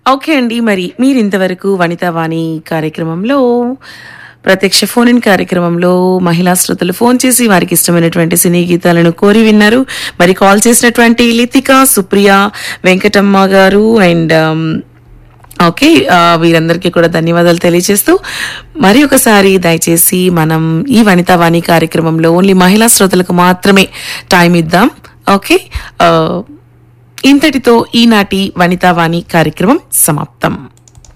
okay అండి మరి మీరు ఇంతవరకు వనితావాణి కార్యక్రమంలో ప్రత్యక్ష ఫోన్ ఇన్ కార్యక్రమంలో మహిళా శ్రోతలు ఫోన్ చేసి వారికి ఇష్టమైనటువంటి సినీ గీతాలను కోరి విన్నారు మరి కాల్ చేసినటువంటి లితిక సుప్రియ వెంకటమ్మ గారు అండ్ ఓకే ఆ, వీరందరికీ కూడా ధన్యవాదాలు తెలియజేస్తూ మరి ఒకసారి దయచేసి మనం ఈ వనితావాణి కార్యక్రమంలో ఓన్లీ మహిళా శ్రోతలకు మాత్రమే టైం ఇద్దాం ఓకే ఆ, ఇంతటితో ఈనాటి వనితావాణి కార్యక్రమం సమాప్తం